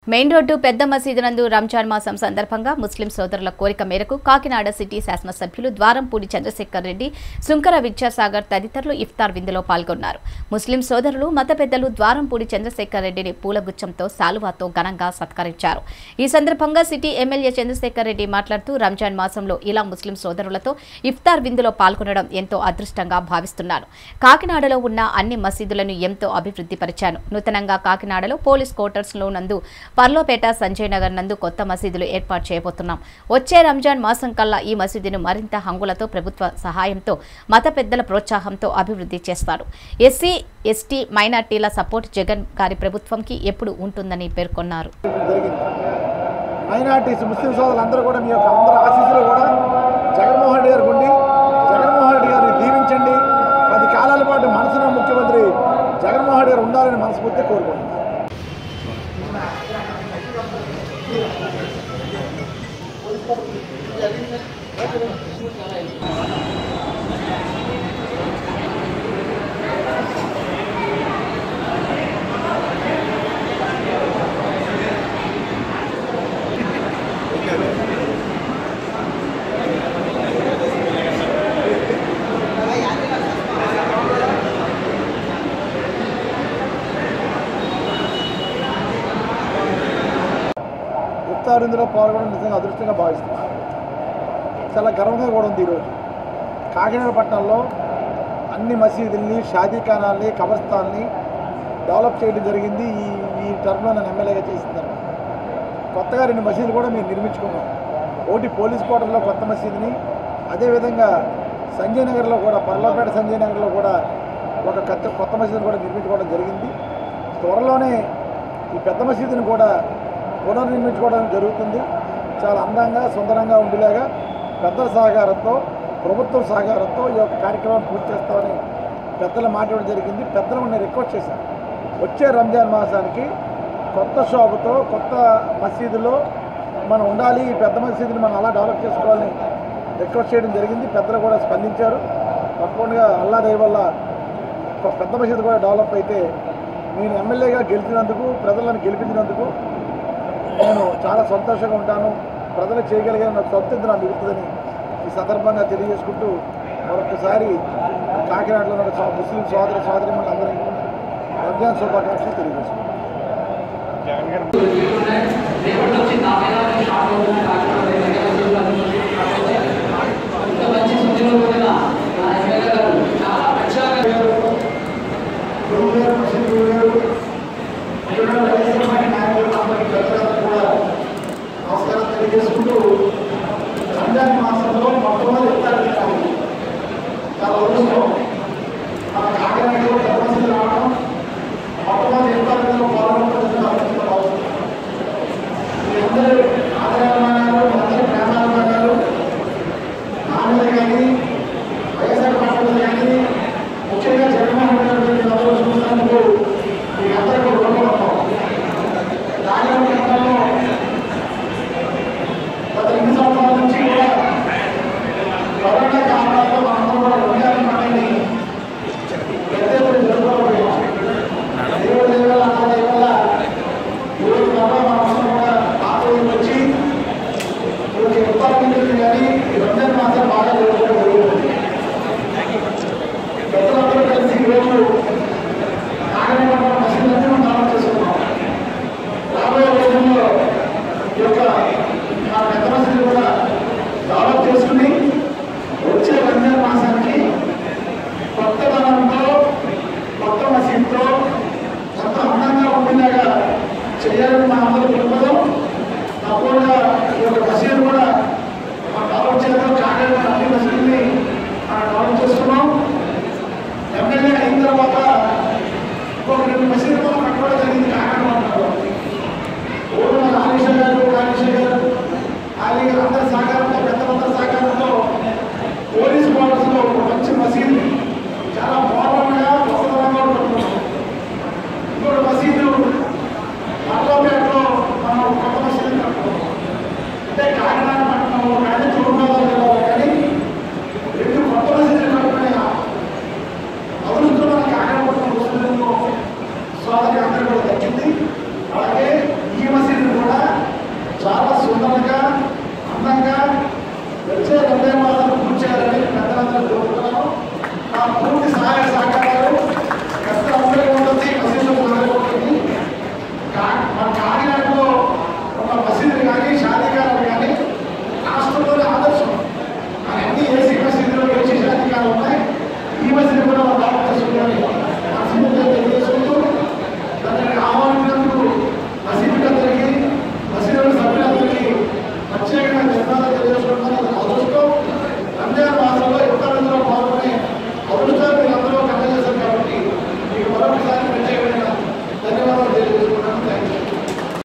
main road పెద్ద మసీదు నందు రంజాన్ మాసం సందర్భంగా ముస్లిం సోదరుల కోరిక మేరకు కాకినాడ సిటీ శాసనసభ్యులు ద్వారంపూడి చంద్రశేఖర్ రెడ్డి శుంకర విద్యాసాగర్ తదితరులు ఇఫ్తార్ విందులో పాల్గొన్నారు ముస్లిం సోదరులు మత పెద్దలు ద్వారంపూడి చంద్రశేఖర్ రెడ్డిని పూలగుచ్చంతో శాలువాతో ఘనంగా సత్కరించారు ఈ సందర్భంగా సిటీ ఎమ్మెల్యే చంద్రశేఖర్ రెడ్డి మాట్లాడుతూ రంజాన్ మాసంలో ఇలా ముస్లిం సోదరులతో ఇఫ్తార్ విందులో పాల్గొనడం ఎంతో అదృష్టంగా భావిస్తున్నాను కాకినాడలో ఉన్న అన్ని మసీదులను ఎంతో అభివృద్ధి పరిచాను నూతనంగా కాకినాడలో పోలీస్ క్వార్టర్స్ లో నందు పర్లోపేట సంజయ్ నగర్ నందు కొత్త మసీదులు ఏర్పాటు చేయబోతున్నాం వచ్చే రంజాన్ మాసం కల్లా ఈ మసీదును మరింత హంగులతో ప్రభుత్వ సహాయంతో మత పెద్దల ప్రోత్సాహంతో అభివృద్ధి చేస్తారు ఎస్సీ ఎస్టీ మైనార్టీల సపోర్ట్ జగన్ గారి ప్రభుత్వంకి ఎప్పుడు ఉంటుందని పేర్కొన్నారు జరిగింది మైనార్టీస్ ముస్లిం సోదరులందరూ కూడా మీ యొక్క అందరి ఆశీస్సులు కూడా జగన్మోహన్ రెడ్డి గారికి ఉండి జగన్మోహన్ రెడ్డి గారిని దీవించండి పది కాలాల పాటు మనసున ముఖ్యమంత్రి జగన్మోహన్ రెడ్డి గారు ఉండాలని మనస్ఫూర్తి కోరుకుంటున్నాను ఇఫ్తార్ ఇందులో పాల్గొనడం నిజంగా అదృష్టంగా భావిస్తున్నాను చాలా గర్వంగా కూడా ఉంది ఈరోజు కాకినాడ పట్టణంలో అన్ని మసీదుల్ని షాదీఖానాల్ని కబర్స్థాన్ని డెవలప్ చేయడం జరిగింది ఈ ఈ టర్మ్లో నన్ను ఎమ్మెల్యేగా చేసిన తర్వాత కొత్తగా రెండు మసీదులు కూడా మేము నిర్మించుకున్నాం ఒకటి పోలీస్ క్వార్టర్లో కొత్త మసీదుని అదేవిధంగా సంజయ్ నగర్లో కూడా పర్లపేట సంజయ్ నగర్లో కూడా ఒక కొత్త కొత్త మసీదుని కూడా నిర్మించుకోవడం జరిగింది త్వరలోనే ఈ పెద్ద మసీదుని కూడా పునర్నిర్మించుకోవడం జరుగుతుంది చాలా అందంగా సుందరంగా ఉండేలాగా పెద్దల సహకారంతో ప్రభుత్వం సహకారంతో ఈ యొక్క కార్యక్రమాన్ని పూర్తి చేస్తామని పెద్దలు మాట్లాడడం జరిగింది పెద్దలు నేను రిక్వెస్ట్ చేశాను వచ్చే రంజాన్ మాసానికి కొత్త షాపుతో కొత్త మసీదులో మనం ఉండాలి ఈ పెద్ద మసీదుని మనం అలా డెవలప్ చేసుకోవాలని రిక్వెస్ట్ చేయడం జరిగింది పెద్దలు కూడా స్పందించారు తప్పకుండా అల్లా దయ వల్ల ఒక పెద్ద మసీదు కూడా డెవలప్ అయితే నేను ఎమ్మెల్యేగా గెలిచినందుకు ప్రజలను గెలిపించినందుకు నేను చాలా సంతోషంగా ఉంటాను ప్రజలు చేయగలిగిన నాకు సంతృప్తి నాకు మిగులుతుందని ఈ సందర్భంగా తెలియజేసుకుంటూ మరొకసారి కాకినాడలో ఉన్న సో- ముస్లిం సోదర సోదరి అందరికీ రంజాన్ శుభాకాంక్షలు తెలియజేసుకుంటాను నమస్కారం తెలియజేసుకుంటూ రంజాన్ మాసంలో మొట్టమొదటి ఇఫ్తార్ తిన్నాము చాలా అదృష్టం మన కాకినాడలో ధర్మశీల రావడం మొట్టమొదటి ఇఫ్తార్ తిన్న పాల్గొనడం చాలా అదృష్టంగా భావిస్తున్నాను మీ అందరూ ఆదరాభిమానాలు మీ అందరి ప్రేమాభిమానాలు నా మీద కానీ వైఎస్ఆర్ పార్టీ మీద కానీ ముఖ్యంగా జగన్మోహన్ రెడ్డి గారి మీద అందరూ చూసినందుకు మీ అందరికీ రుణపడతాం రాజకీయ రంగంలో గత ఎన్ని సంవత్సరాల నుంచి కూడా కరోనా కారణాలతో మనందరం కూడా రంజాన్ పండుగని పెద్ద ఎత్తున జరుపుకోకపోయాం దేవుడి దయ వల్ల అన్న దయ వల్ల ఈరోజు మరలా మనందరం కూడా ఆలయం వచ్చి ఈరోజు ఉత్పాదకులు కానీ ఈ రంజాన్ మాసం బాగా జరుపుకోవడం జరుగుతుంది పెద్దలందరూ కలిసి ఈరోజు నాగరికత మసీదులన్నీ మనం దానం చేసుకున్నాం రాబోయే రోజుల్లో ఈ యొక్క మా పెద్ద మసీదు కూడా డెవలప్ చేసుకుని వచ్చే రంజాన్ మాసానికి కొత్త ధనంతో కొత్త మసీదుతో కొత్త అందంగా ఉండేలాగా చేయాలని మా అందరూ